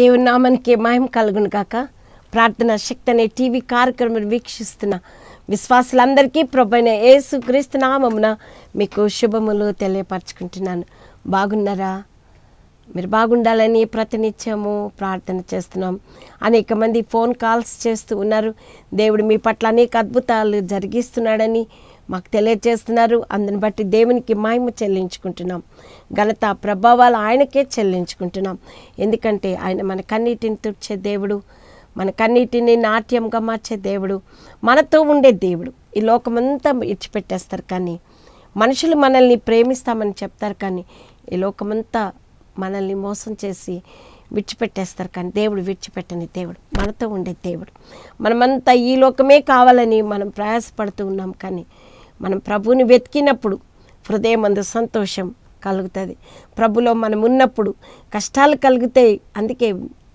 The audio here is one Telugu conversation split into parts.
దేవుని నామానికి మహిమ కలుగును కాక ప్రార్థన శక్తి అనే టీవీ కార్యక్రమం వీక్షిస్తున్న విశ్వాసులందరికీ ప్రభైన యేసు క్రీస్తు నామమున మీకు శుభములు తెలియపరచుకుంటున్నాను బాగున్నారా మీరు బాగుండాలని ప్రతినిత్యము ప్రార్థన చేస్తున్నాం అనేక మంది ఫోన్ కాల్స్ చేస్తూ ఉన్నారు దేవుడు మీ పట్ల అనేక అద్భుతాలు జరిగిస్తున్నాడని మాకు తెలియజేస్తున్నారు అందుని బట్టి దేవునికి మహిమ చెల్లించుకుంటున్నాం ఘనత ప్రభావాలు ఆయనకే చెల్లించుకుంటున్నాం ఎందుకంటే ఆయన మన కన్నీటిని తుడిచే దేవుడు మన కన్నీటిని నాట్యంగా మార్చే దేవుడు మనతో ఉండే దేవుడు ఈ లోకమంతా ఇచ్చిపెట్టేస్తారు కానీ మనుషులు మనల్ని ప్రేమిస్తామని చెప్తారు కానీ ఈ లోకమంతా మనల్ని మోసం చేసి విడిచిపెట్టేస్తారు కానీ దేవుడు విడిచిపెట్టని దేవుడు మనతో ఉండే దేవుడు మనమంతా ఈ లోకమే కావాలని మనం ప్రయాసపడుతూ ఉన్నాం కానీ మనం ప్రభువుని వెతికినప్పుడు హృదయం అందు సంతోషం కలుగుతుంది ప్రభులో మనం ఉన్నప్పుడు కష్టాలు కలుగుతాయి అందుకే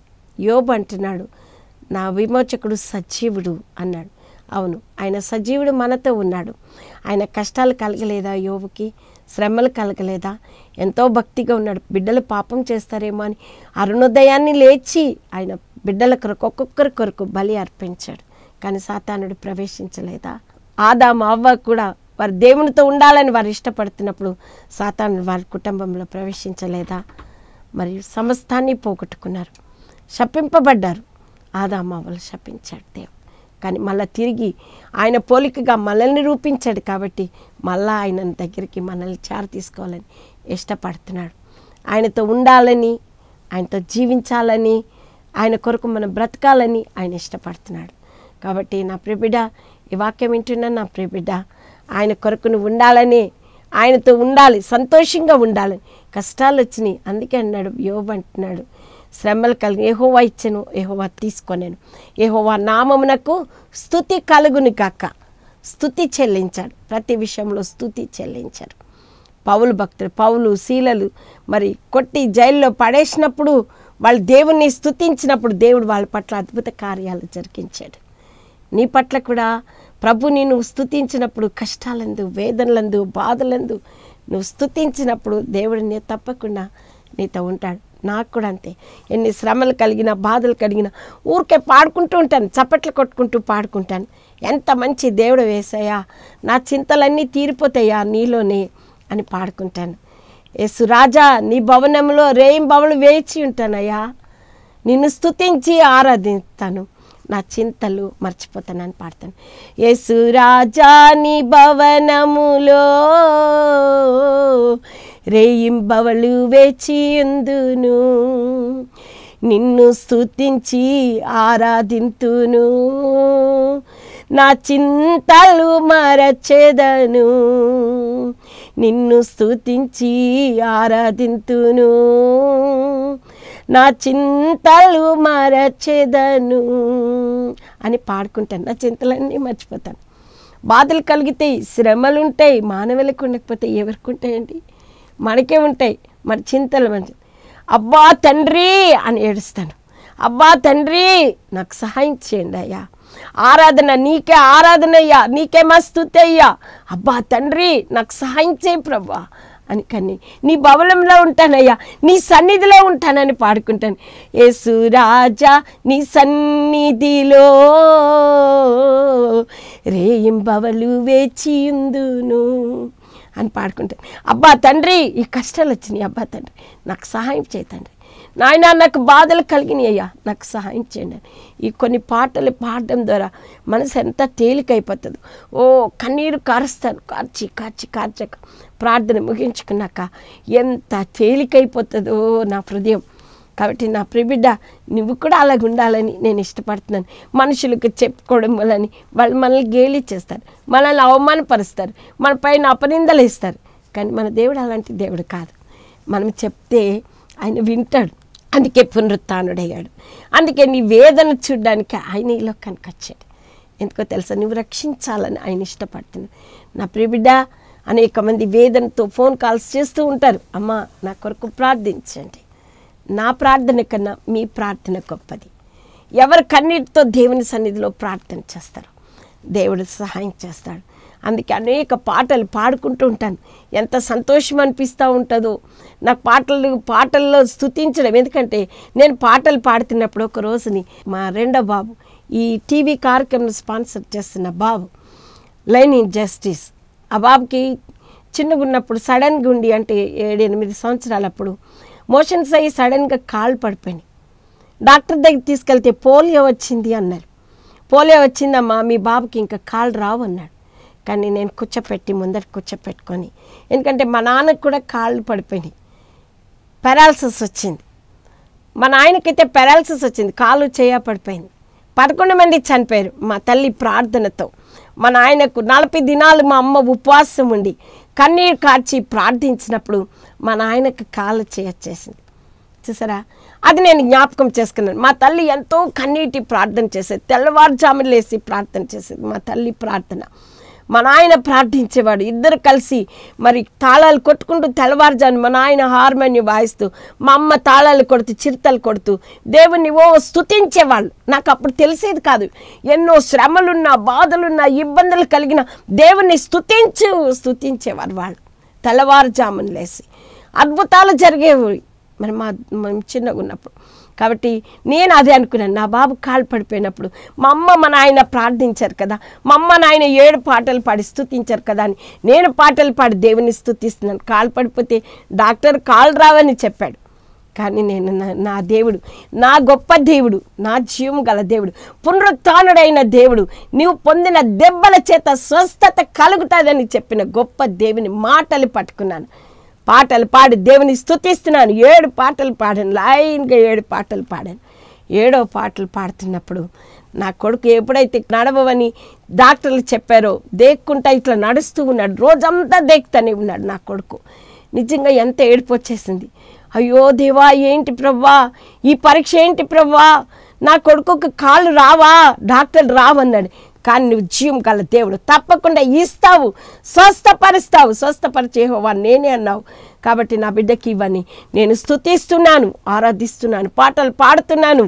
యోబు అంటున్నాడు నా విమోచకుడు సజీవుడు అన్నాడు అవును ఆయన సజీవుడు మనతో ఉన్నాడు ఆయన కష్టాలు కలగలేదా యోబుకి శ్రమలు కలగలేదా ఎంతో భక్తిగా ఉన్నాడు బిడ్డలు పాపం చేస్తారేమో అని అరుణోదయాన్ని లేచి ఆయన బిడ్డల కొరకు ఒక్కొక్కరి కొరకు బలి అర్పించాడు కానీ సాతానుడు ప్రవేశించలేదా ఆదాము అవ్వ కూడా వారు దేవునితో ఉండాలని వారు ఇష్టపడుతున్నప్పుడు సాతాను వారి కుటుంబంలో ప్రవేశించలేదా మరియు సమస్తాన్ని పోగొట్టుకున్నారు శపింపబడ్డారు ఆదామావలు శపించాడు దేవుడు కానీ మళ్ళీ తిరిగి ఆయన పోలికగా మనల్ని రూపించాడు కాబట్టి మళ్ళా ఆయన దగ్గరికి మనల్ని చారు తీసుకోవాలని ఇష్టపడుతున్నాడు ఆయనతో ఉండాలని ఆయనతో జీవించాలని ఆయన కొరకు మనం బ్రతకాలని ఆయన ఇష్టపడుతున్నాడు కాబట్టి నా ప్రియబిడ్డ ఈ వాక్యం వింటున్నా నా ప్రియబిడ్డ ఆయన కొరకు నువ్వు ఉండాలని ఆయనతో ఉండాలి సంతోషంగా ఉండాలి కష్టాలు వచ్చినాయి అందుకే అన్నాడు యోబు అంటున్నాడు శ్రమలు కలిగి ఏహోవా ఇచ్చాను ఏహోవా తీసుకొనేను ఏహోవా నామమునకు స్థుతి కలుగుని కాక స్థుతి చెల్లించాడు ప్రతి విషయంలో స్థుతి చెల్లించారు పౌలు భక్తులు పౌలు శీలలు మరి కొట్టి జైల్లో పడేసినప్పుడు వాళ్ళు దేవుణ్ణి స్థుతించినప్పుడు దేవుడు వాళ్ళ పట్ల అద్భుత కార్యాలు జరిగించాడు నీ పట్ల కూడా ప్రభుని నువ్వు స్థుతించినప్పుడు కష్టాలందు వేదనలందు బాధలందు నువ్వు స్థుతించినప్పుడు దేవుడు నీ తప్పకుండా నీతో ఉంటాడు నాకు కూడా అంతే ఎన్ని శ్రమలు కలిగిన బాధలు కలిగిన ఊరికే పాడుకుంటూ ఉంటాను చప్పట్లు కొట్టుకుంటూ పాడుకుంటాను ఎంత మంచి దేవుడు వేసాయా నా చింతలన్నీ తీరిపోతాయా నీలోనే అని పాడుకుంటాను యేసు రాజా నీ భవనంలో రేయింబవలు వేచి ఉంటానయ్యా నిన్ను స్తుతించి ఆరాధిస్తాను నా చింతలు మర్చిపోతానని పాడతాను యేసు రాజా నీ భవనములో రేయింబవలు వేచి ఉందును నిన్ను స్తుతించి ఆరాధింతును నా చింతలు మరచెదను నిన్ను స్తుతించి ఆరాధింతును నా చింతలు మరచెదను అని పాడుకుంటాను నా చింతలన్నీ మర్చిపోతాను బాధలు కలిగితాయి శ్రమలు ఉంటాయి మానవులకు ఉండకపోతే ఎవరికి ఉంటాయండి మనకే ఉంటాయి మన చింతలు మంచి అబ్బా తండ్రి అని ఏడుస్తాను అబ్బా తండ్రి నాకు సహాయం చేయండి అయ్యా ఆరాధన నీకే ఆరాధన అయ్యా నీకే మస్తుతి అయ్యా అబ్బా తండ్రి నాకు సహాయం చేయి ప్రభా అని కానీ నీ భవనంలో ఉంటానయ్యా నీ సన్నిధిలో ఉంటానని పాడుకుంటాను యేసు రాజా నీ సన్నిధిలో రేయింబవలు వేచి ఉందును అని పాడుకుంటాను అబ్బా తండ్రి ఈ కష్టాలు వచ్చినాయి అబ్బా తండ్రి నాకు సహాయం చేయి తండ్రి నాయన నాకు బాధలు కలిగినాయి అయ్యా నాకు సహాయం చేయండి అని. ఈ కొన్ని పాటలు పాడడం ద్వారా మనసు ఎంత తేలికైపోతుంది ఓ కన్నీరు కారుస్తాను కార్చి కార్చి కార్చక ప్రార్థన ముగించుకున్నాక ఎంత తేలికైపోతుందో నా హృదయం కాబట్టి నా ప్రిబిడ్డ నువ్వు కూడా అలాగ ఉండాలని నేను ఇష్టపడుతున్నాను మనుషులకు చెప్పుకోవడం వలని వాళ్ళు మనల్ని గేలి చేస్తారు మనల్ని అవమానపరుస్తారు మన పైన అపనిందలు ఇస్తారు కానీ మన దేవుడు అలాంటి దేవుడు కాదు మనం చెప్తే ఆయన వింటాడు అందుకే పునరుత్డయ్యాడు అందుకే నీ వేదన చూడడానికి ఆయన ఈ లోకానికి వచ్చాడు ఎందుకో తెలుసా నువ్వు రక్షించాలని ఆయన ఇష్టపడుతున్నాడు నా ప్రియబిడ్డ అనేక మంది వేదనతో ఫోన్ కాల్స్ చేస్తూ ఉంటారు అమ్మ నా కొరకు ప్రార్థించండి నా ప్రార్థన కన్నా మీ ప్రార్థన గొప్పది ఎవరు కన్నీటితో దేవుని సన్నిధిలో ప్రార్థన చేస్తారు దేవుడు సహాయం చేస్తాడు అందుకే అనేక పాటలు పాడుకుంటూ ఉంటాను ఎంత సంతోషం అనిపిస్తూ ఉంటుందో నాకు పాటలు పాటల్లో స్థుతించడం ఎందుకంటే నేను పాటలు పాడుతున్నప్పుడు ఒక రోజుని మా రెండో బాబు ఈ టీవీ కార్యక్రమం స్పాన్సర్ చేస్తున్న బాబు లైన్ ఇన్ జస్టిస్ ఆ బాబుకి చిన్నగా ఉన్నప్పుడు సడన్గా ఉండి అంటే ఏడు ఎనిమిది సంవత్సరాలప్పుడు మోషన్స్ అయ్యి సడన్గా కాళ్ళు పడిపోయినాయి డాక్టర్ దగ్గర తీసుకెళ్తే పోలియో వచ్చింది అన్నారు పోలియో వచ్చిందమ్మా మీ బాబుకి ఇంకా కాళ్ళు రావు అన్నాడు కానీ నేను కూర్చోపెట్టి ముందర కూర్చోపెట్టుకొని ఎందుకంటే మా నాన్నకు కూడా కాళ్ళు పడిపోయినాయి పెరాలసిస్ వచ్చింది మా నాయనకైతే పెరాలసిస్ వచ్చింది కాలు చేయ పడిపోయింది పదకొండు మంది చనిపోయారు మా తల్లి ప్రార్థనతో మా నాయనకు నలభై దినాలు మా అమ్మ ఉపవాసం ఉండి కన్నీరు కార్చి ప్రార్థించినప్పుడు మా నాయనకు కాలు చేయొచ్చేసింది చూసారా అది నేను జ్ఞాపకం చేసుకున్నాను మా తల్లి ఎంతో కన్నీటి ప్రార్థన చేసేది తెల్లవారుజామున లేసి ప్రార్థన చేసేది మా తల్లి ప్రార్థన మా నాయన ప్రార్థించేవాడు ఇద్దరు కలిసి మరి తాళాలు కొట్టుకుంటూ తెల్లవారుజాము మా నాయన హార్మోనియం వాయిస్తూ మా అమ్మ తాళాలు కొడుతూ చిరుతలు కొడుతూ దేవుణ్ణి ఓ స్తుతించేవాళ్ళు నాకు అప్పుడు తెలిసేది కాదు ఎన్నో శ్రమలున్నా బాధలున్నా ఇబ్బందులు కలిగిన దేవుణ్ణి స్తుతించు స్తుతించేవారు వాళ్ళు తెల్లవారుజామున లేసి అద్భుతాలు జరిగేవి మరి మా మేము చిన్నగా ఉన్నప్పుడు కాబట్టి నేను అదే అనుకున్నాను నా బాబు కాలు పడిపోయినప్పుడు మా అమ్మ మా నాయన ప్రార్థించారు కదా మా అమ్మ నాయన ఏడు పాటలు పాడి స్తుతించారు కదా అని నేను పాటలు పాడి దేవుని స్తుతిస్తున్నాను కాలు పడిపోతే డాక్టర్ కాలు రావని చెప్పాడు కానీ నేను నా- నా దేవుడు నా గొప్ప దేవుడు నా జీవం గల దేవుడు పునరుత్డైన దేవుడు నీవు పొందిన దెబ్బల చేత స్వస్థత కలుగుతుందని చెప్పిన గొప్ప దేవుని మాటలు పట్టుకున్నాను పాటలు పాడి దేవుని స్తుతిస్తున్నాను ఏడు పాటలు పాడాను లైన్గా ఏడు పాటలు పాడాను ఏడో పాటలు పాడుతున్నప్పుడు నా కొడుకు ఎప్పుడైతే నడవని డాక్టర్లు చెప్పారో దేక్కుంటా ఇట్లా నడుస్తూ ఉన్నాడు రోజంతా దేక్తానే ఉన్నాడు నా కొడుకు నిజంగా ఎంత ఏడుపు వచ్చేసింది అయ్యో దేవా ఏంటి ప్రవ్వా ఈ పరీక్ష ఏంటి ప్రవ్వా నా కొడుకుకి కాళ్ళు రావా డాక్టర్లు రావన్నాడు కానీ నువ్వు జీవం గల దేవుడు తప్పకుండా ఇస్తావు స్వస్థపరుస్తావు స్వస్థపరిచేహోవా నేనే అన్నావు కాబట్టి నా బిడ్డకి ఇవన్నీ నేను స్తుతిస్తున్నాను ఆరాధిస్తున్నాను పాటలు పాడుతున్నాను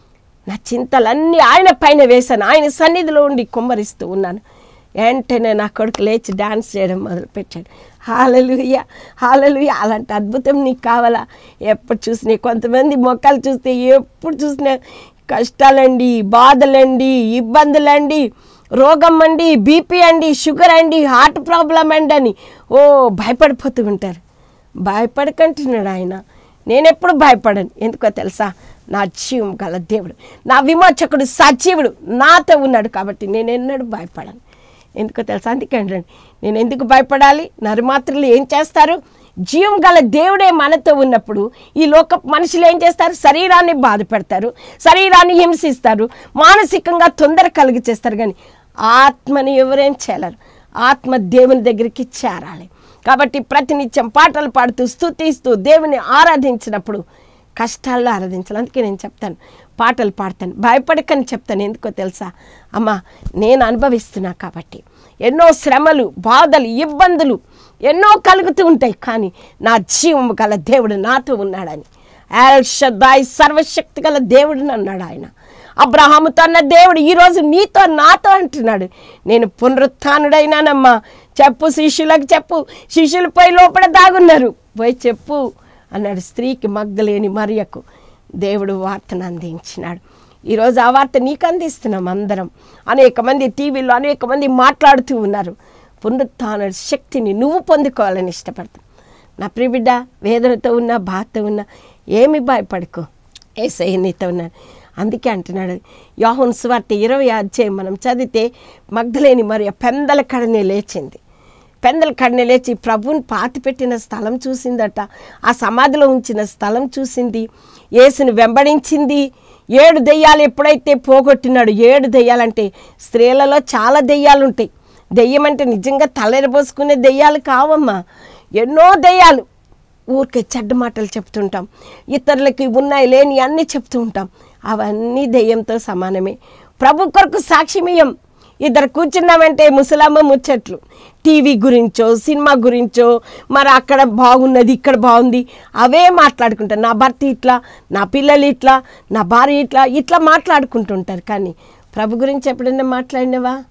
నా చింతలన్నీ ఆయన పైన వేశాను ఆయన సన్నిధిలో ఉండి కుమ్మరిస్తూ ఉన్నాను వెంటనే నా కొడుకు లేచి డాన్స్ చేయడం మొదలుపెట్టాడు హాలలుయ హాలలుయ అలాంటి అద్భుతం నీకు కావాలా ఎప్పుడు చూసినా కొంతమంది మొక్కలు చూస్తే ఎప్పుడు చూసినా కష్టాలండి బాధలండి ఇబ్బందులండి రోగం అండి బీపీ అండి షుగర్ అండి హార్ట్ ప్రాబ్లం అండి అని ఓ భయపడిపోతూ ఉంటారు భయపడకంటున్నాడు ఆయన నేను ఎప్పుడు భయపడను ఎందుకో తెలుసా నా జీవం గల దేవుడు నా విమోచకుడు సజీవుడు నాతో ఉన్నాడు కాబట్టి నేను ఎన్నడూ భయపడను ఎందుకో తెలుసా అందుకే అండి నేను ఎందుకు భయపడాలి నరుమాత్రులు ఏం చేస్తారు జీవం గల దేవుడే మనతో ఉన్నప్పుడు ఈ లోక మనుషులు ఏం చేస్తారు శరీరాన్ని బాధ పెడతారు శరీరాన్ని హింసిస్తారు మానసికంగా తొందర కలిగి చేస్తారు కానీ ఆత్మని ఎవరేం చేయలేరు ఆత్మ దేవుని దగ్గరికి చేరాలి కాబట్టి ప్రతినిత్యం పాటలు పాడుతూ స్తుతిస్తూ దేవుని ఆరాధించినప్పుడు కష్టాల్లో ఆరాధించాలి అందుకే నేను చెప్తాను పాటలు పాడతాను భయపడకని చెప్తాను ఎందుకో తెలుసా అమ్మా నేను అనుభవిస్తున్నా కాబట్టి ఎన్నో శ్రమలు బాధలు ఇబ్బందులు ఎన్నో కలుగుతూ ఉంటాయి కానీ నా జీవం గల దేవుడు నాతో ఉన్నాడని ఎల్ షద్దాయ్ సర్వశక్తి గల దేవుడు అన్నాడు ఆయన అబ్రహాముతో అన్న దేవుడు ఈరోజు నీతో నాతో అంటున్నాడు నేను పునరుత్డైనానమ్మా చెప్పు శిష్యులకు చెప్పు శిష్యులు పోయి లోపల దాగున్నారు పోయి చెప్పు అన్నాడు స్త్రీకి మగ్గలేని మరియకు దేవుడు వార్తను అందించినాడు ఈరోజు ఆ వార్త నీకు అందిస్తున్నాం అందరం అనేక మంది టీవీలో అనేక మంది మాట్లాడుతూ ఉన్నారు పునరుత్న శక్తిని నువ్వు పొందుకోవాలని ఇష్టపడతాం నా ప్రియబిడ్డ వేదనతో ఉన్నా బాధతో ఉన్నా ఏమి భయపడుకో ఏసయ్య నీతో ఉన్నాడు అందుకే అంటున్నాడు యోహన్ సువార్త ఇరవై అధ్యాయం మనం చదివితే మగ్ధలేని మరి పెందల కడనే లేచింది పెందల కడనే లేచి ప్రభుని పాతి పెట్టిన స్థలం చూసిందట ఆ సమాధిలో ఉంచిన స్థలం చూసింది యేసుని వెంబడించింది ఏడు దెయ్యాలు ఎప్పుడైతే పోగొట్టినాడు ఏడు దెయ్యాలంటే స్త్రీలలో చాలా దెయ్యాలు ఉంటాయి దెయ్యం అంటే నిజంగా తలెరబోసుకునే దెయ్యాలు కావమ్మా ఎన్నో దెయ్యాలు ఊరికే చెడ్డ మాటలు చెప్తుంటాం ఇతరులకి ఉన్నాయి లేని అన్నీ చెప్తూ ఉంటాం అవన్నీ దెయ్యంతో సమానమే ప్రభు కొరకు సాక్ష్యమీయం ఇద్దరు కూర్చున్నామంటే ముసలమ్మ ముచ్చట్లు టీవీ గురించో సినిమా గురించో మరి అక్కడ బాగున్నది ఇక్కడ బాగుంది అవే మాట్లాడుకుంటారు నా భర్త ఇట్లా నా పిల్లలు ఇట్లా నా భార్య ఇట్లా ఇట్లా మాట్లాడుకుంటుంటారు కానీ ప్రభు గురించి ఎప్పుడైనా మాట్లాడినవా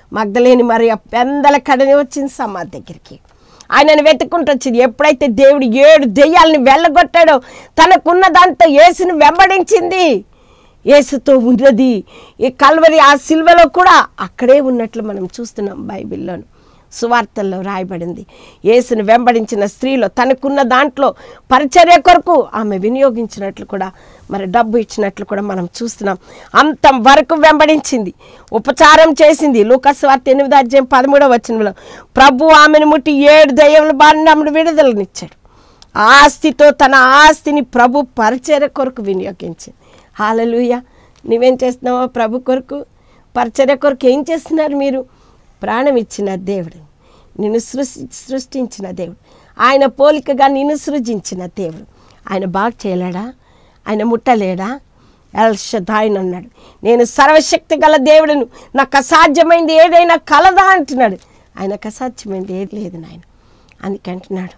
మగ్ధలేని మరి పెందల కడని వచ్చింది సమాధి దగ్గరికి ఆయనను వెతుక్కుంటూ వచ్చింది ఎప్పుడైతే దేవుడు ఏడు దెయ్యాలని వెళ్ళగొట్టాడో తనకున్న దాంతో యేసును వెంబడించింది యేసుతో ఉన్నది ఈ కల్వరి ఆ సిల్వలో కూడా అక్కడే ఉన్నట్లు మనం చూస్తున్నాం బైబిల్లోను సువార్తల్లో రాయబడింది యేసును వెంబడించిన స్త్రీలో తనకున్న దాంట్లో పరిచర్య కొరకు ఆమె వినియోగించినట్లు కూడా మరి డబ్బు ఇచ్చినట్లు కూడా మనం చూస్తున్నాం అంతం వరకు వెంబడించింది ఉపచారం చేసింది లూకస్ వార్త ఎనిమిది అధ్యాయం పదమూడవ వచనంలో ప్రభు ఆమెను ముట్టి ఏడు దయ్యముల బారిన ఆమెను విడుదలనిచ్చాడు ఆస్తితో తన ఆస్తిని ప్రభు పరిచర్య కొరకు వినియోగించింది హాలలుయ నువ్వేం చేస్తున్నావో ప్రభు కొరకు పరిచర్య కొరకు ఏం చేస్తున్నారు మీరు ప్రాణం ఇచ్చిన దేవుడు నిన్ను సృష్టి సృష్టించిన దేవుడు ఆయన పోలికగా నిన్ను సృజించిన దేవుడు ఆయన బాగా చేయలేడా ఆయన ముట్టలేడా ఎల్షదాయన్ అన్నాడు నేను సర్వశక్తి గల దేవుడును నాకు అసాధ్యమైంది ఏదైనా కలదా అంటున్నాడు ఆయనకు అసాధ్యమైంది ఏది లేదు నాయన అందుకే అంటున్నాడు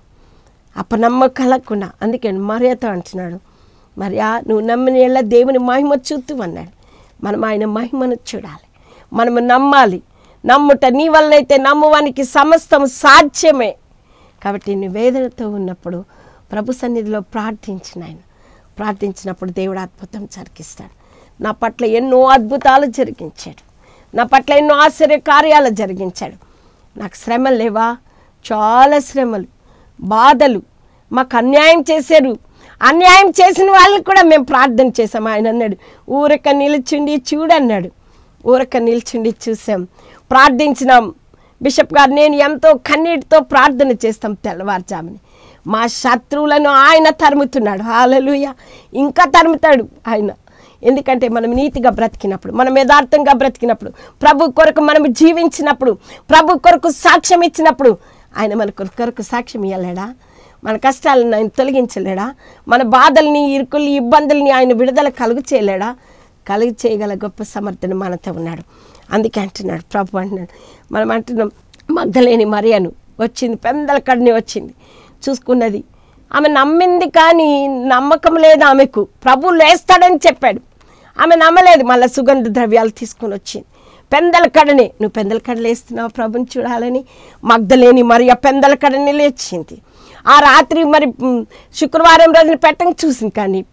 అపనమ్మ కలగకుండా అందుకే మర్యాద అంటున్నాడు మరి ఆ నువ్వు నమ్మిన ఎల్ల దేవుని మహిమ చూస్తూ అన్నాడు మనం ఆయన మహిమను చూడాలి మనము నమ్మాలి నమ్ముట నీ వల్లైతే నమ్మువానికి సమస్తం సాధ్యమే కాబట్టి నీ వేదనతో ఉన్నప్పుడు ప్రభు సన్నిధిలో ప్రార్థించిన ఆయన ప్రార్థించినప్పుడు దేవుడు అద్భుతం జరిగిస్తాడు నా పట్ల ఎన్నో అద్భుతాలు జరిగించాడు నా పట్ల ఎన్నో ఆశ్చర్య కార్యాలు జరిగించాడు నాకు శ్రమలు లేవా చాలా శ్రమలు బాధలు మాకు అన్యాయం చేశారు అన్యాయం చేసిన వాళ్ళని కూడా మేము ప్రార్థన చేసాం ఆయన అన్నాడు ఊరక నిలుచుండి చూడన్నాడు ఊరక నిల్చుండి చూసాం ప్రార్థించినాం బిషప్ గారు నేను ఎంతో కన్నీటితో ప్రార్థన చేస్తాం తెల్లవారుజాముని మా శత్రువులను ఆయన తరుముతున్నాడు హాలలుయ ఇంకా తరుముతాడు ఆయన ఎందుకంటే మనం నీతిగా బ్రతికినప్పుడు మనం యథార్థంగా బ్రతికినప్పుడు ప్రభు కొరకు మనం జీవించినప్పుడు ప్రభు కొరకు సాక్ష్యం ఇచ్చినప్పుడు ఆయన మన కొరకు సాక్ష్యం ఇవ్వలేడా మన కష్టాలను ఆయన తొలగించలేడా మన బాధల్ని ఇరుకుల్ని ఇబ్బందుల్ని ఆయన విడుదల కలుగు చేయలేడా కలుగు చేయగల గొప్ప సమర్థన మనతో ఉన్నాడు అందుకే అంటున్నాడు ప్రభు అంటున్నాడు మనం అంటున్నాం మగ్గలేని మరియను వచ్చింది పెందల కడిని వచ్చింది చూసుకున్నది ఆమె నమ్మింది కానీ నమ్మకం లేదు ఆమెకు ప్రభు లేస్తాడని చెప్పాడు ఆమె నమ్మలేదు మళ్ళీ సుగంధ ద్రవ్యాలు తీసుకొని వచ్చింది పెందల కడనే నువ్వు పెందల కడ లేస్తున్నావు ప్రభుని చూడాలని మగ్ధలేని మరి ఆ పెందల కడని లేచింది ఆ రాత్రి మరి మ్, శుక్రవారం రోజున పెట్టంగా చూసింది కానీ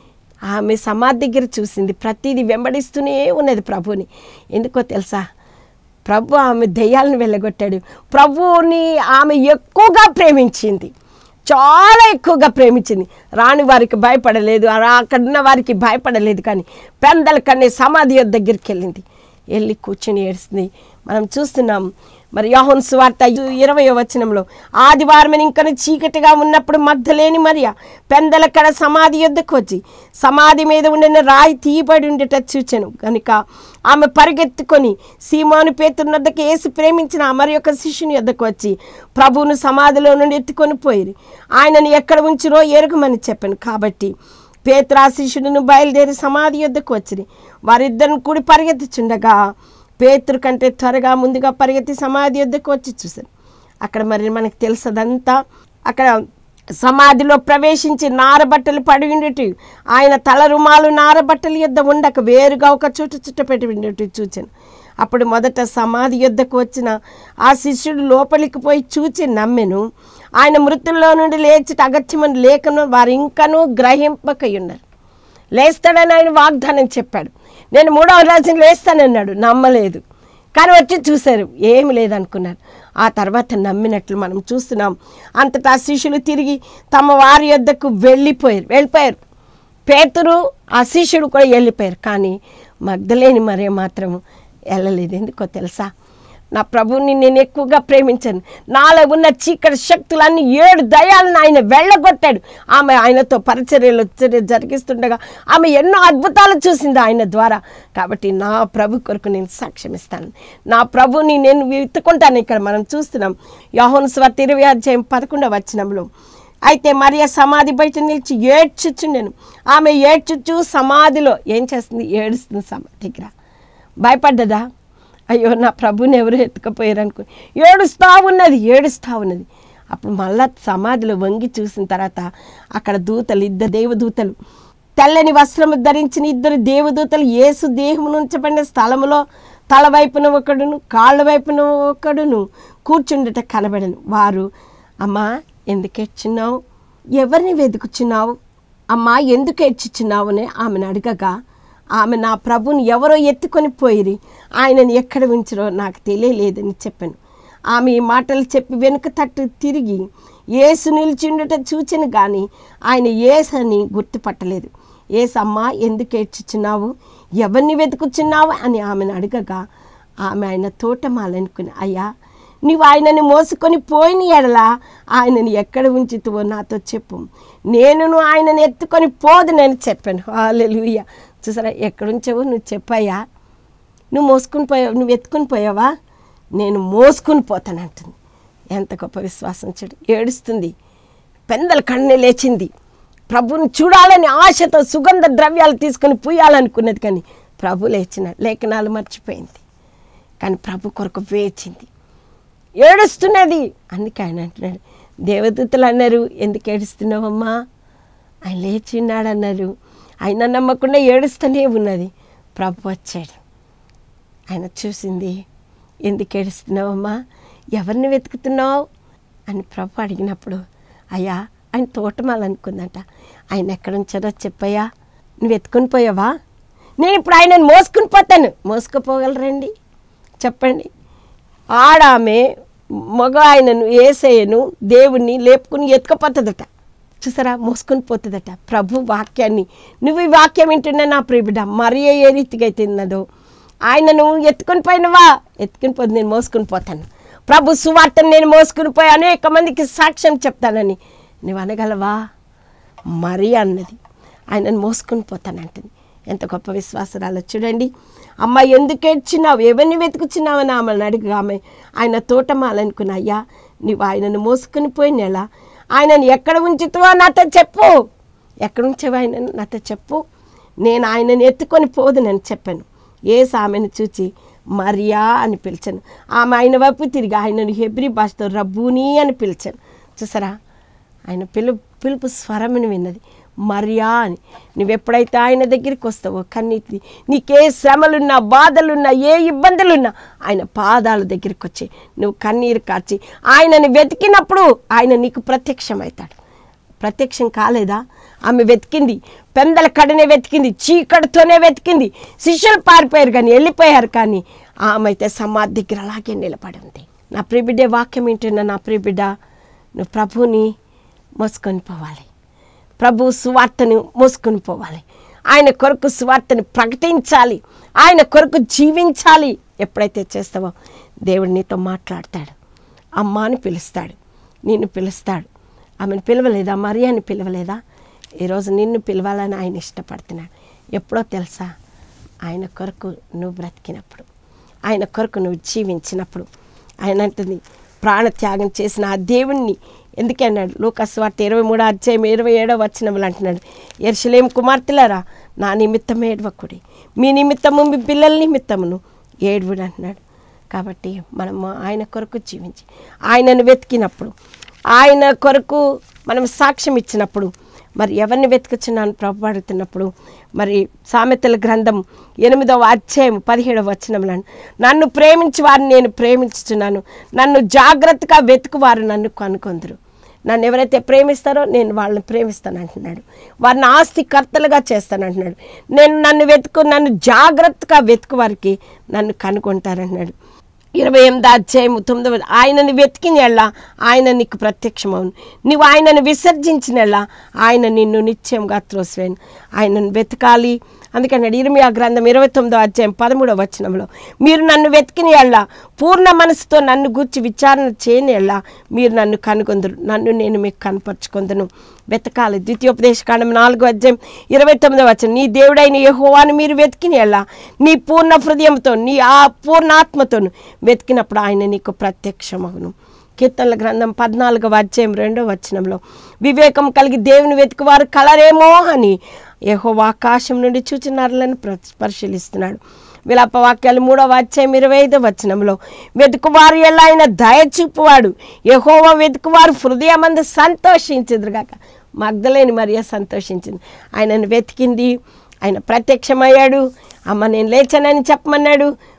ఆమె సమాధి దగ్గర చూసింది ప్రతిదీ వెంబడిస్తూనే ఉన్నది ప్రభుని ఎందుకో తెలుసా ప్రభు ఆమె దెయ్యాలను వెళ్ళగొట్టాడు ప్రభువుని ఆమె ఎక్కువగా ప్రేమించింది చాలా ఎక్కువగా ప్రేమించింది రాని వారికి భయపడలేదు ఆ అక్కడున్న వారికి భయపడలేదు కానీ పెందల కన్నే సమాధి యొద్ద దగ్గరికి వెళ్ళింది వెళ్ళి కూర్చుని ఏడుస్తుంది మనం చూస్తున్నాం మరి యోహన్ సువార్త ఇరవై వచనంలో ఆదివారం ఇంకను చీకటిగా ఉన్నప్పుడు మగ్ధలేని మరియా పెందలకడ సమాధి యొద్దకు వచ్చి సమాధి మీద ఉండిన రాయి తీయబడి ఉండేట చూచాను కనుక ఆమె పరిగెత్తుకొని సీమాను పేతుని వద్దకు వేసి ప్రేమించిన ఆ మరి యొక్క శిష్యుని వద్దకు వచ్చి ప్రభువును సమాధిలో నుండి ఎత్తుకొని పోయి ఆయనను ఎక్కడ ఉంచిరో ఎరుగమని చెప్పాను కాబట్టి పేత్రా శిష్యుడును బయలుదేరి సమాధి యొద్దకు వచ్చిరి వారిద్దరిని కూడి పరిగెత్తుచుండగా పేతురు కంటే త్వరగా ముందుగా పరిగెత్తి సమాధి యొద్దకు వచ్చి చూశారు అక్కడ మరి మనకు తెలుసదంతా అక్కడ సమాధిలో ప్రవేశించి నారబట్టలు పడి ఉండేటి ఆయన తల రుమాలు నారబట్టల యొద్ద ఉండక వేరుగా ఒక చోట చుట్టపెట్టి ఉండేటి చూచాను అప్పుడు మొదట సమాధి యొద్దకు వచ్చిన ఆ శిష్యుడు లోపలికి పోయి చూచి నమ్మెను ఆయన మృతుల్లో నుండి లేచి అగత్యమని లేఖను వారు ఇంకనూ గ్రహింపకై ఉన్నారు లేస్తాడని ఆయన వాగ్దానం చెప్పాడు నేను మూడవ రోజున లేస్తానన్నాడు నమ్మలేదు కానీ వచ్చి చూశారు ఏమి లేదనుకున్నారు ఆ తర్వాత నమ్మినట్లు మనం చూస్తున్నాం అంతటా ఆ శిష్యులు తిరిగి తమ వారి యొద్దకు వెళ్ళిపోయారు వెళ్ళిపోయారు పేతురు ఆ శిష్యుడు కూడా వెళ్ళిపోయారు కానీ మగ్ధలేని మరే మాత్రం వెళ్ళలేదు ఎందుకో తెలుసా నా ప్రభువుని నేను ఎక్కువగా ప్రేమించాను నాలో ఉన్న చీకటి శక్తులన్నీ ఏడు దయాలను ఆయన వెళ్ళగొట్టాడు ఆమె ఆయనతో పరిచర్యలు చర్య జరిగిస్తుండగా ఆమె ఎన్నో అద్భుతాలు చూసింది ఆయన ద్వారా కాబట్టి నా ప్రభు కొరకు నేను సాక్ష్యం ఇస్తాను నా ప్రభుని నేను వెతుకుంటాను ఇక్కడ మనం చూస్తున్నాం యోహోన్ స్వార్త ఇరవై అధ్యాయం పదకొండవ వచనంలో అయితే మరియ సమాధి బయట నిలిచి ఏడ్చుచుండెను ఆమె ఏడ్చుచు సమాధిలో ఏం చేస్తుంది ఏడుస్తుంది సమాధి దగ్గర భయపడ్డదా అయ్యో నా ప్రభుని ఎవరు ఎత్తుకపోయారు అనుకో ఏడుస్తా ఉన్నది ఏడుస్తా ఉన్నది అప్పుడు మళ్ళా సమాధిలో వంగి చూసిన తర్వాత అక్కడ దూతలు ఇద్దరు దేవదూతలు తెల్లని వస్త్రము ధరించిన ఇద్దరు దేవదూతలు యేసు దేహము నుంచబడిన స్థలములో తల వైపున ఒకడును కాళ్ళ వైపున ఒకడును కూర్చుండట కనబడను వారు అమ్మా ఎందుకు ఏడ్చున్నావు ఎవరిని వెతుకుచున్నావు అమ్మా ఎందుకు ఏడ్చుచున్నావు అని ఆమెను అడగగా ఆమె నా ప్రభుని ఎవరో ఎత్తుకొని పోయిరి ఆయనని ఎక్కడ ఉంచరో నాకు తెలియలేదని చెప్పాను ఆమె ఈ మాటలు చెప్పి వెనుక తట్టు తిరిగి ఏసు నిలిచిండట చూచెను కానీ ఆయన ఏసు అని గుర్తుపట్టలేదు ఏసమ్మా ఎందుకు ఏడ్చుచున్నావు ఎవరిని వెతుకుచున్నావు అని ఆమెను అడగగా ఆమె ఆయన తోటమాలనుకుని అయ్యా నీవు ఆయనని మోసుకొని పోయిన ఎడల ఆయనని ఎక్కడ ఉంచుతావో నాతో చెప్పు నేనును ఆయనని ఎత్తుకొని పోదునని చెప్పాను హాలెలుయ్య చూసారా ఎక్కడ ఉంచావో నువ్వు చెప్పయ్యా నువ్వు మోసుకుని పోయావు నువ్వు ఎత్తుకుని పోయావా నేను మోసుకుని పోతానంటుంది ఎంత గొప్ప విశ్వాసం చూడు ఏడుస్తుంది పెందల కన్ను లేచింది ప్రభుని చూడాలని ఆశతో సుగంధ ద్రవ్యాలు తీసుకొని పూయాలనుకున్నది కానీ ప్రభు లేచిన లేఖనాలు మర్చిపోయింది కానీ ప్రభు కొరకు వేచింది ఏడుస్తున్నది అందుకే ఆయన అంటున్నాడు దేవదూతలు అన్నారు ఎందుకు ఏడుస్తున్నావమ్మా ఆయన లేచి ఉన్నాడు అన్నారు ఆయన నమ్మకుండా ఏడుస్తూనే ఉన్నది ప్రభు వచ్చాడు ఆయన చూసింది ఎందుకు ఏడుస్తున్నావమ్మా ఎవరిని వెతుకుతున్నావు అని ప్రభు అడిగినప్పుడు అయ్యా ఆయన తోటమాలనుకుందంట ఆయన ఎక్కడ ఉంచారో చెప్పయ్యా నువ్వు ఎత్తుకొని పోయావా నేను ఇప్పుడు ఆయనను మోసుకుని పోతాను మోసుకుపోగలరండి చెప్పండి ఆడామె మగ ఆయనను ఏసయ్యను దేవుణ్ణి లేపుకుని ఎత్తుకపోతుందట చూసారా మోసుకొని పోతుందట ప్రభు వాక్యాన్ని నువ్వు ఈ వాక్యం వింటున్నా నా ప్రియబిడ్డ మరి ఏ రీతిగా అయితే ఉన్నదో ఆయనను ఎత్తుకొని పోయినవా ఎత్తుకుని పోతే నేను మోసుకొని పోతాను ప్రభు సువార్తను నేను మోసుకుని పోయి అనేక మందికి సాక్ష్యం చెప్తానని నువ్వు అనగలవా మరి అన్నది ఆయనను మోసుకొని పోతానంటుంది ఎంత గొప్ప విశ్వాసరాలు చూడండి అమ్మ ఎందుకు ఏడ్చినావు ఎవరిని వెతుకుచున్నావు అని ఆమెను అడిగి ఆమె ఆయన తోటమాలనుకున్న అయ్యా నీవు ఆయనను మోసుకొని పోయిన ఎలా ఆయనను ఎక్కడ ఉంచుతావో నాతో చెప్పు ఎక్కడ ఉంచావు ఆయనను నాతో చెప్పు నేను ఆయనను ఎత్తుకొని పోదునని చెప్పాను ఏసు ఆమెను చూచి మరియా అని పిలిచాను ఆమె ఆయన వైపు తిరిగి ఆయనను హెబ్రి భాషతో రబ్బూని అని పిలిచాను చూసారా ఆయన పిలు పిలుపు స్వరముని విన్నది మరియా అని నువ్వు ఎప్పుడైతే ఆయన దగ్గరికి వస్తావో కన్నీటి నీకే శ్రమలున్నా బాధలున్నా ఏ ఇబ్బందులున్నా ఆయన పాదాల దగ్గరికి వచ్చి నువ్వు కన్నీరు కార్చి ఆయనని వెతికినప్పుడు ఆయన నీకు ప్రత్యక్షమవుతాడు ప్రత్యక్షం కాలేదా ఆమె వెతికింది పెందల కడనే వెతికింది చీకటితోనే వెతికింది శిష్యులు పారిపోయారు కానీ వెళ్ళిపోయారు కానీ ఆమె అయితే సమాధి దగ్గర అలాగే నిలబడి ఉంది నా ప్రియబిడ్డే వాక్యం ఏంటన్నా నా ప్రియబిడ్డ నువ్వు ప్రభుని మోసుకొని పోవాలి ప్రభు సువార్తను మోసుకొని పోవాలి ఆయన కొరకు సువార్తను ప్రకటించాలి ఆయన కొరకు జీవించాలి ఎప్పుడైతే చేస్తావో దేవుడు నీతో మాట్లాడతాడు అమ్మ అని పిలుస్తాడు నిన్ను పిలుస్తాడు ఆమెను పిలవలేదా మరి అని పిలవలేదా ఈరోజు నిన్ను పిలవాలని ఆయన ఇష్టపడుతున్నాడు ఎప్పుడో తెలుసా ఆయన కొరకు నువ్వు బ్రతికినప్పుడు ఆయన కొరకు నువ్వు జీవించినప్పుడు ఆయన అంటుంది ప్రాణత్యాగం చేసిన ఆ దేవుణ్ణి ఎందుకే అన్నాడు లూకస్ వార్త ఇరవై మూడో అధ్యాయం ఇరవై ఏడో వచ్చినములు అంటున్నాడు ఎర్షలేం కుమార్తెలారా నా నిమిత్తం ఏడవకుడి మీ నిమిత్తము మీ పిల్లల నిమిత్తమును ఏడువుడు అంటున్నాడు కాబట్టి మనము ఆయన కొరకు జీవించి ఆయనను వెతికినప్పుడు ఆయన కొరకు మనం సాక్ష్యం ఇచ్చినప్పుడు మరి ఎవరిని వెతుకుచున్నాను ప్రభు అడుగుతున్నప్పుడు మరి సామెతల గ్రంథం ఎనిమిదవ అధ్యాయం పదిహేడవ వచనంలో నన్ను ప్రేమించి వారిని నేను ప్రేమించుచున్నాను నన్ను జాగ్రత్తగా వెతుకు వారు నన్ను కనుకొందరు నన్ను ఎవరైతే ప్రేమిస్తారో నేను వాళ్ళని ప్రేమిస్తాను అంటున్నాడు వారిని ఆస్తి కర్తలుగా చేస్తాను అంటున్నాడు నేను నన్ను వెతుకు నన్ను జాగ్రత్తగా వెతుకు వారికి నన్ను కనుక్కుంటారంటున్నాడు ఇరవై ఎనిమిది అధ్యాయం తొమ్మిదవ ఆయనను వెతికిన ఎళ్ళ ఆయన నీకు ప్రత్యక్షమవును నువ్వు ఆయనను విసర్జించిన ఎళ్ళ ఆయన నిన్ను నిత్యంగా త్రోసివేను ఆయనను వెతకాలి అందుకని ఇరిమియా గ్రంథం ఇరవై తొమ్మిదో అధ్యాయం పదమూడవ వచనంలో మీరు నన్ను వెతికిన ఎళ్ళ పూర్ణ మనసుతో నన్ను గూర్చి విచారణ చేయని ఎళ్ళ మీరు నన్ను కనుగొందరు నన్ను నేను మీకు కనపరుచుకొందును వెతకాలి ద్వితీయోపదేశ కాండం నాలుగో అధ్యాయం ఇరవై తొమ్మిదో వచనం నీ దేవుడైన యెహోవాను మీరు వెతికిన ఎళ్ళ నీ పూర్ణ హృదయంతో నీ ఆ పూర్ణాత్మతోను వెతికినప్పుడు ఆయన నీకు ప్రత్యక్షమగును కీర్తనల గ్రంథం పద్నాలుగవ అధ్యాయం రెండో వచనంలో వివేకం కలిగి దేవుని వెతుకువారు కలరేమో అని యహో ఆకాశం నుండి చూచి నరులను ప్ర- పరిశీలిస్తున్నాడు విలాప వాక్యాలు మూడవ అధ్యాయం ఇరవై ఐదో వచనంలో వెతుకువారు ఎలా ఆయన దయ చూపువాడు యహోవ వెతుకువారు హృదయమందు సంతోషించదురుగాక మగ్ధలేని మరియ సంతోషించింది ఆయనను వెతికింది ఆయన ప్రత్యక్షమయ్యాడు అమ్మ నేను లేచానని చెప్పమన్నాడు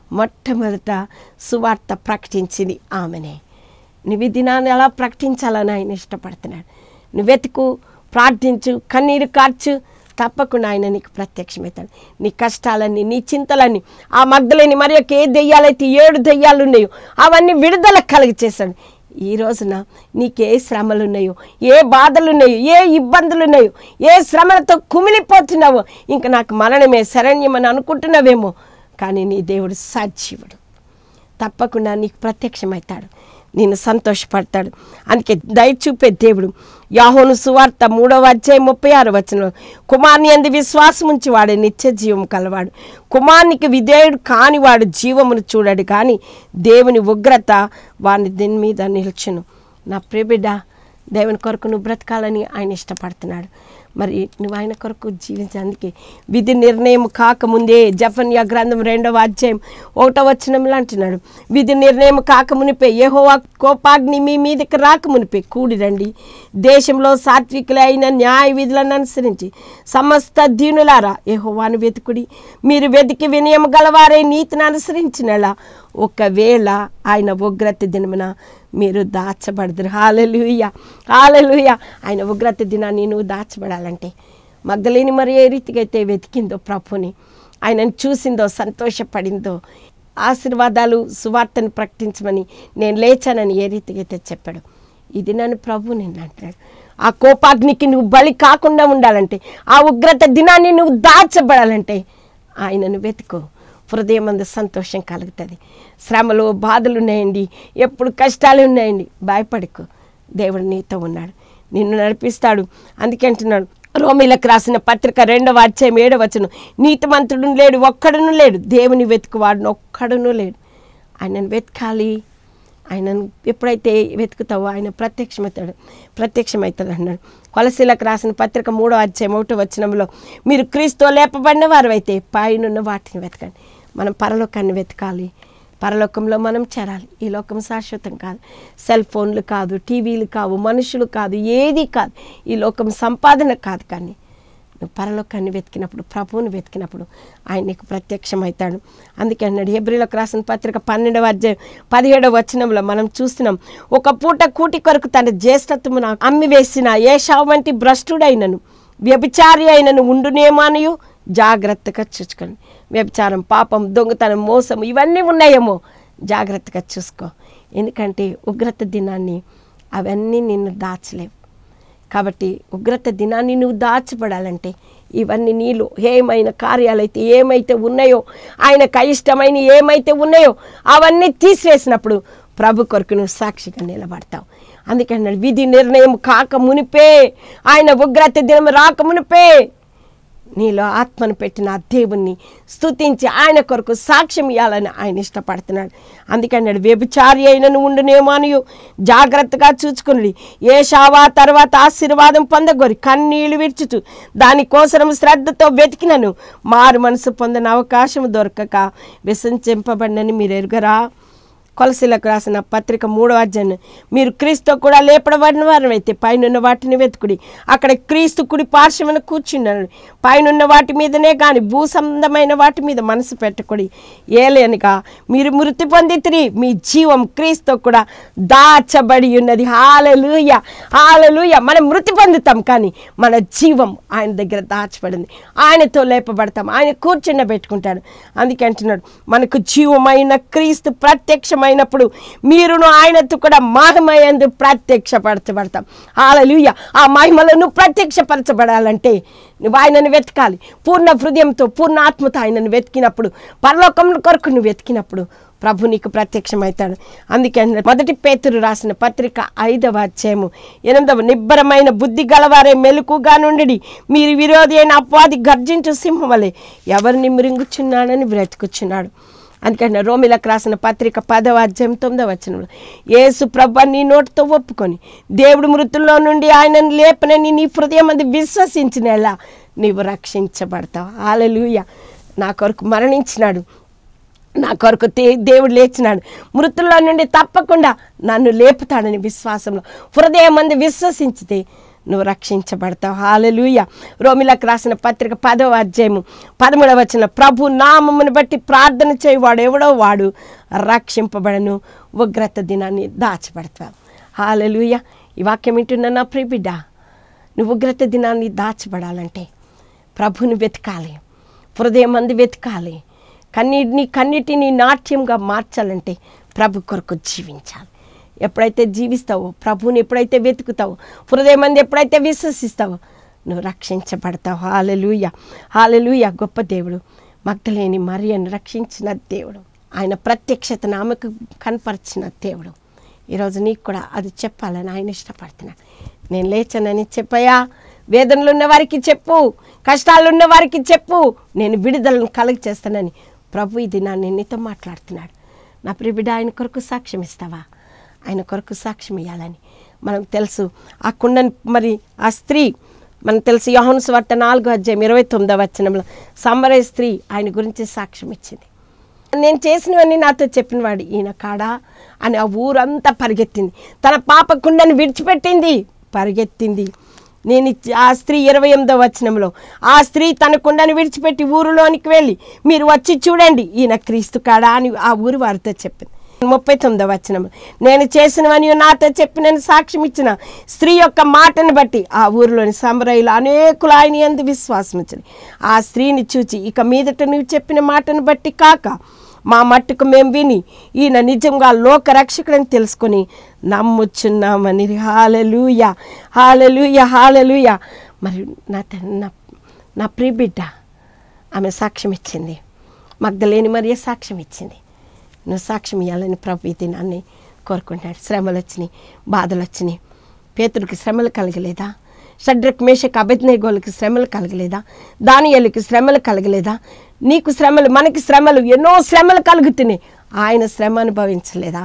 మొట్టమొదట సువార్త ప్రకటించింది ఆమెనే నువ్వు ఈ దినాన్ని ఎలా ప్రకటించాలని ఆయన ఇష్టపడుతున్నాడు నువ్వు వెతుకు ప్రార్థించు కన్నీరు కార్చు తప్పకుండా ఆయన నీకు ప్రత్యక్షమవుతాడు నీ కష్టాలన్నీ నీ చింతలన్నీ ఆ మగ్ధలేని మరి యొక్క ఏ దెయ్యాలైతే ఏడు దెయ్యాలు ఉన్నాయో అవన్నీ విడుదల కలిగచేశాడు ఈ రోజున నీకు ఏ శ్రమలు ఉన్నాయో ఏ బాధలు ఉన్నాయో ఏ ఇబ్బందులు ఉన్నాయో ఏ శ్రమలతో కుమిలిపోతున్నావో ఇంకా నాకు మరణమే శరణ్యమని అనుకుంటున్నావేమో కానీ నీ దేవుడు సజీవుడు తప్పకుండా నీకు ప్రత్యక్షమవుతాడు నేను సంతోషపడతాడు అందుకే దయ చూపే దేవుడు యాహోను సువార్త మూడవ అధ్యాయం ముప్పై ఆరు వచ్చిన కుమార్ని అంది విశ్వాసం ఉంచి వాడే నిత్య జీవం కలవాడు కుమార్నికి విధేయుడు కానివాడు జీవమును చూడడు కానీ దేవుని ఉగ్రత వాని దీని మీద నిల్చును నా ప్రియబిడ్డ దేవుని కొరకు నువ్వు బ్రతకాలని ఆయన ఇష్టపడుతున్నాడు మరి నువ్వు ఆయన కొరకు జీవించడానికి విధి నిర్ణయం కాకముందే జఫన్యా గ్రంథం రెండవ అధ్యాయం ఒకటో వచనంలో అంటున్నాడు విధి నిర్ణయం కాకమునిపే యెహోవా కోపాగ్ని మీ మీదకి రాకమునిపే కూడి రండి దేశంలో సాత్వికులైన న్యాయ విధులను అనుసరించి సమస్త దీనులారా యెహోవాను వెతుకుడి మీరు వెతికి వినయం గలవారే నీతిని అనుసరించినలా ఒకవేళ ఆయన ఉగ్రత దినమున మీరు దాచబడదురు హాలలుయ హాలలుయ ఆయన ఉగ్రత దినాన్ని నువ్వు దాచబడాలంటే మగ్గలేని మరి ఏ రీతిగా అయితే వెతికిందో ప్రభుని ఆయనను చూసిందో సంతోషపడిందో ఆశీర్వాదాలు సువార్తను ప్రకటించమని నేను లేచానని ఏ రీతిగా అయితే చెప్పాడు ఇది నన్ను ప్రభు నేను అంటున్నాడు ఆ కోపాగ్నికి నువ్వు బలి కాకుండా ఉండాలంటే ఆ ఉగ్రత దినాన్ని నువ్వు దాచబడాలంటే ఆయనను వెతుకో హృదయం అందు సంతోషం కలుగుతుంది శ్రమలు బాధలు ఉన్నాయండి ఎప్పుడు కష్టాలు ఉన్నాయండి భయపడకు దేవుడు నీతో ఉన్నాడు నిన్ను నడిపిస్తాడు అందుకే అంటున్నాడు రోమిలకు రాసిన పత్రిక రెండవ అధ్యాయం ఏడవ వచనం నీతిమంతుడు లేడు ఒక్కడును లేడు దేవుని వెతుకువాడును ఒక్కడును లేడు ఆయనను వెతకాలి ఆయనను ఎప్పుడైతే వెతుకుతావో ఆయన ప్రత్యక్షమవుతాడు ప్రత్యక్షమవుతాడు అన్నాడు కొలసీలకు రాసిన పత్రిక మూడో అధ్యాయం ఒకటో వచనంలో మీరు క్రీస్తు లేపబడిన వారు అయితే పైనున్న వాటిని వెతకండి మనం పరలోకాన్ని వెతకాలి పరలోకంలో మనం చేరాలి ఈ లోకం శాశ్వతం కాదు సెల్ ఫోన్లు కాదు టీవీలు కావు మనుషులు కాదు ఏది కాదు ఈ లోకం సంపాదన కాదు కానీ నువ్వు పరలోకాన్ని వెతికినప్పుడు ప్రభువుని వెతికినప్పుడు ఆయన నీకు ప్రత్యక్షమవుతాడు అందుకే అన్నాడు హెబ్రిలకు రాసిన పత్రిక పన్నెండవ అధ్యాయం పదిహేడవ వచనంలో మనం చూస్తున్నాం ఒక పూట కూటి కొరకు తన జ్యేష్ఠత్వమును అమ్మి వేసిన ఏషావు వంటి భ్రష్టుడైనను వ్యభిచారి అయినను ఉండునేమానయు జాగ్రత్తగా చూసుకోండి వ్యభిచారం పాపం దొంగతనం మోసం ఇవన్నీ ఉన్నాయేమో జాగ్రత్తగా చూసుకో ఎందుకంటే ఉగ్రత దినాన్ని అవన్నీ నిన్ను దాచలేవు కాబట్టి ఉగ్రత దినాన్ని నువ్వు దాచబడాలంటే ఇవన్నీ నీళ్ళు ఏమైనా కార్యాలైతే ఏమైతే ఉన్నాయో ఆయనకు అయిష్టమైన ఏమైతే ఉన్నాయో అవన్నీ తీసివేసినప్పుడు ప్రభు కొరకు నువ్వు సాక్షిగా నిలబడతావు అందుకే అన్నాడు విధి నిర్ణయం కాక మునిపే ఆయన ఉగ్రత దినం రాక మునిపే నీలో ఆత్మను పెట్టిన ఆ దేవుణ్ణి స్తుతించి ఆయన కొరకు సాక్ష్యం ఇవ్వాలని ఆయన ఇష్టపడుతున్నాడు అందుకన్నాడు వ్యభిచారి అయినను ఉండునేమానియు జాగ్రత్తగా చూచుకుని ఏ షావా తర్వాత ఆశీర్వాదం పొందగోరి కన్నీళ్లు విడుచుచు దానికోసం శ్రద్ధతో వెతికినను మారు మనసు పొందిన అవకాశం దొరకక విసంచింపబడినని మీరు ఎరుగరా కొలసీలకు రాసిన పత్రిక మూడో అధ్యాయం మీరు క్రీస్తు కూడా లేపడబడిన వారు అయితే పైనున్న వాటిని వెతుకుడి అక్కడ క్రీస్తు కుడి పార్శ్వమున కూర్చున్నాడు పైనున్న వాటి మీదనే కానీ భూ సంబంధమైన వాటి మీద మనసు పెట్టకుడి ఏలేనుగా మీరు మృతి పొందితిరి మీ జీవం క్రీస్తు కూడా దాచబడి ఉన్నది హాలలుయ హాలలుయ మనం మృతి పొందుతాం కానీ మన జీవం ఆయన దగ్గర దాచబడింది ఆయనతో లేపబడతాం ఆయన కూర్చుండ పెట్టుకుంటాడు అందుకే అంటున్నాడు మనకు జీవమైన క్రీస్తు ప్రత్యక్షమైనప్పుడు మీరును ఆయనతో కూడా మహిమయందు ప్రత్యక్షపరచబడతాం హాలలుయ ఆ మహిమలను ప్రత్యక్షపరచబడాలంటే నువ్వు ఆయనను వెతకాలి పూర్ణ హృదయంతో పూర్ణ ఆత్మతో ఆయనను వెతికినప్పుడు పరలోకం కొరకు నువ్వు వెతికినప్పుడు ప్రభు నీకు ప్రత్యక్షమవుతాడు అందుకే అన్నాడు, మొదటి పేతురు రాసిన పత్రిక ఐదవ అధ్యాయము ఎనిమిదవ నిబ్బరమైన బుద్ధి గలవారే మెలకుగా నుండి మీరు విరోధి అయిన అపవాది గర్జించు సింహం వలె ఎవరిని మృంగుచున్నాడని బ్రతుకుచున్నాడు అందుకని రోమిలకు రాసిన పత్రిక పదవ అధ్యాయం తొమ్మిదవ వచనంలో యేసు ప్రభు నీ నోటితో ఒప్పుకొని దేవుడు మృతుల్లో నుండి ఆయనను లేపనని నీ హృదయం అది విశ్వసించినలా నీవు రక్షించబడతావు హాలలుయ నా కొరకు మరణించినాడు నా కొరకు దే- దేవుడు లేచినాడు మృతుల్లో నుండి తప్పకుండా నన్ను లేపుతాడని విశ్వాసంలో హృదయం మంది విశ్వసించితే నువ్వు రక్షించబడతావు హాలెలూయ రోమిలకు రాసిన పత్రిక పదవ అధ్యాయము పదమూడవ వచ్చిన ప్రభు నామమును బట్టి ప్రార్థన చేయవాడు ఎవడో వాడు రక్షింపబడను ఉగ్రత దినాన్ని దాచబడతావు హాలెలూయ ఈ వాక్యం వింటున్న నా ప్రియ బిడ్డ నువ్వు ఉగ్రత దినాన్ని దాచబడాలంటే ప్రభుని వెతకాలి హృదయం మంది వెతకాలి కన్నీటిని కన్నిటిని నాట్యంగా మార్చాలంటే ప్రభు కొరకు జీవించాలి ఎప్పుడైతే జీవిస్తావో ప్రభుని ఎప్పుడైతే వెతుకుతావో హృదయం మంది ఎప్పుడైతే విశ్వసిస్తావో నువ్వు రక్షించబడతావు హాలెలూయ హాలెలూయ గొప్ప దేవుడు మగ్ధలేని మరియను రక్షించిన దేవుడు ఆయన ప్రత్యక్షతను ఆమెకు కనపరిచిన దేవుడు ఈరోజు నీకు కూడా అది చెప్పాలని ఆయన ఇష్టపడుతున్నాడు నేను లేచానని చెప్పయా వేదనలు ఉన్న వారికి చెప్పు కష్టాలు ఉన్న వారికి చెప్పు నేను విడుదలను కలుగ చేస్తానని ప్రభు ఇది నా నీతో మాట్లాడుతున్నాడు నా ప్రిబిడ ఆయన కొరకు సాక్ష్యం ఇస్తావా ఆయన కొరకు సాక్ష్యం ఇవ్వాలని మనకు తెలుసు ఆ కుండని మరి ఆ స్త్రీ మనకు తెలుసు యోహను స్వార్త నాలుగో అధ్యాయం ఇరవై తొమ్మిదవ వచనంలో సంబరయ స్త్రీ ఆయన గురించి సాక్ష్యం ఇచ్చింది నేను చేసినవన్నీ నాతో చెప్పినవాడు ఈయన కాడా అని ఆ ఊరంతా పరిగెత్తింది తన పాప కుండని విడిచిపెట్టింది పరిగెత్తింది నేను ఇచ్చి- ఆ స్త్రీ ఇరవై ఎనిమిదో వచనంలో ఆ స్త్రీ తన కుండని విడిచిపెట్టి ఊరిలోనికి వెళ్ళి మీరు వచ్చి చూడండి ఈయన క్రీస్తు కాడా అని ఆ ఊరు వారితో చెప్పింది ముప్పై తొమ్మిదో వచనం నేను చేసినవని నాతో చెప్పినని సాక్ష్యం ఇచ్చిన స్త్రీ యొక్క మాటను బట్టి ఆ ఊరిలోని సమరయులు అనేకులు ఆయన ఎందు విశ్వాసం ఇచ్చింది ఆ స్త్రీని చూచి ఇక మీదట నువ్వు చెప్పిన మాటను బట్టి కాక మా మట్టుకు మేము విని ఈయన నిజంగా లోక రక్షకుడని తెలుసుకొని నమ్ముచున్నామని హాలెలూయ హాలెలూయ హాలెలూయ మరి నా త- నా నా ప్రియ బిడ్డ ఆమె సాక్ష్యం ఇచ్చింది మగ్ధలేని మరియ సాక్ష్యం ఇచ్చింది నువ్వు సాక్ష్యం ఇవ్వాలని ప్రభు ఈ దినాన్ని కోరుకుంటున్నాడు శ్రమలు వచ్చినాయి బాధలు వచ్చినాయి పేతుడికి శ్రమలు కలగలేదా షడ్రక్ మేషక్ అభిజ్ఞగోళ్ళకి శ్రమలు కలగలేదా దానియలకి శ్రమలు కలగలేదా నీకు శ్రమలు మనకి శ్రమలు ఎన్నో శ్రమలు కలుగుతున్నాయి ఆయన శ్రమ అనుభవించలేదా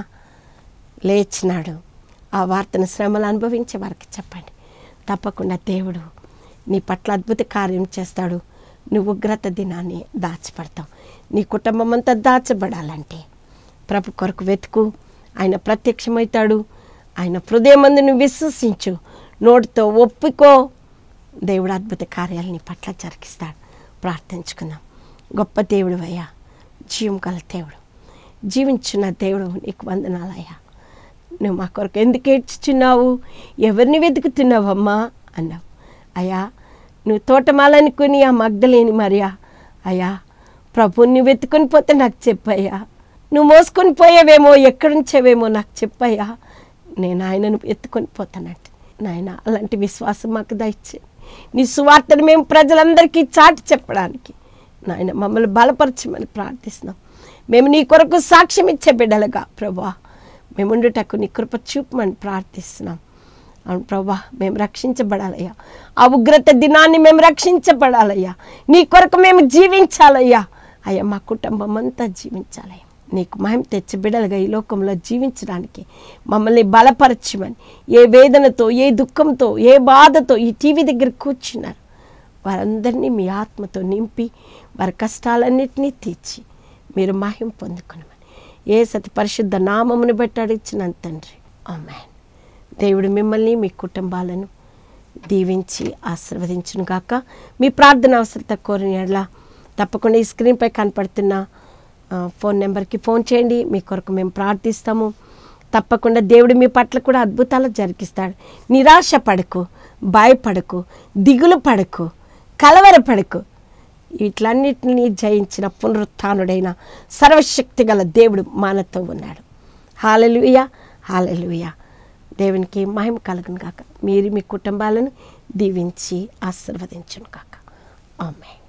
లేచినాడు ఆ వార్తను శ్రమలు అనుభవించే వారికి చెప్పండి తప్పకుండా దేవుడు నీ పట్ల అద్భుత కార్యం చేస్తాడు నువ్వు ఉగ్రత దినాన్ని దాచిపడతావు నీ కుటుంబం అంతా దాచబడాలంటే ప్రభు కొరకు వెతుకు ఆయన ప్రత్యక్షమవుతాడు ఆయన హృదయమందు నువ్వు విశ్వసించు నోటితో ఒప్పుకో దేవుడు అద్భుత కార్యాలు నీ పట్ల జరిగిస్తాడు ప్రార్థించుకుందాం గొప్ప దేవుడు అయ్యా జీవం గల దేవుడు జీవించున్న దేవుడు నీకు వందనాలయ్యా నువ్వు మా కొరకు ఎందుకు ఏడ్చుచున్నావు ఎవరిని వెతుకుతున్నావమ్మా అన్నావు అయ్యా నువ్వు తోటమాలనుకుని ఆ మగ్ధలేని మరియా అయ్యా ప్రభుని వెతుకొని పోతే నాకు చెప్పయ్యా నువ్వు మోసుకొని పోయావేమో ఎక్కడుంచావేమో నాకు చెప్పయ్యా నేను ఆయనను ఎత్తుకొని పోతానంట నాయన అలాంటి విశ్వాసం మాకు దయచే నీ సువార్తను మేము ప్రజలందరికీ చాటి చెప్పడానికి నాయన మమ్మల్ని బలపరచమని ప్రార్థిస్తున్నాం మేము నీ కొరకు సాక్ష్యం ఇచ్చే బిడ్డలుగా ప్రభా మేము ఉండుటకు నీ కృప చూపమని ప్రార్థిస్తున్నాం అవును ప్రభా మేము రక్షించబడాలయ్యా ఆ ఉగ్రత దినాన్ని మేము రక్షించబడాలయ్యా నీ కొరకు మేము జీవించాలయ్యా అయ్యా మా కుటుంబం అంతా జీవించాలయ్యా నీకు మహిమ తెచ్చి బిడ్డలుగా ఈ లోకంలో జీవించడానికి మమ్మల్ని బలపరచమని ఏ వేదనతో ఏ దుఃఖంతో ఏ బాధతో ఈ టీవీ దగ్గర కూర్చున్నారు వారందరినీ మీ ఆత్మతో నింపి వారి కష్టాలన్నింటినీ తీర్చి మీరు మహిమ పొందుకునమని ఏ సతి పరిశుద్ధ నామమును బట్టి అడిగిన తండ్రి ఆమెన్ దేవుడు మిమ్మల్ని మీ కుటుంబాలను దీవించి ఆశీర్వదించును గాక మీ ప్రార్థన అవసరత కోరిన యెడల తప్పకుండా ఈ స్క్రీన్పై కనపడుతున్న ఆ, ఫోన్ నెంబర్కి ఫోన్ చేయండి మీ కొరకు మేము ప్రార్థిస్తాము తప్పకుండా దేవుడు మీ పట్ల కూడా అద్భుతాలు జరిగిస్తాడు నిరాశ పడకు భయపడకు దిగులు పడకు కలవరపడకు వీటిలన్నిటినీ జయించిన పునరుత్నుడైన సర్వశక్తి గల దేవుడు మనతో ఉన్నాడు హాలలుయ హాలలుయ దేవునికి మహిమ కలుగును కాక మీరు మీ కుటుంబాలను దీవించి ఆశీర్వదించును కాక ఆమె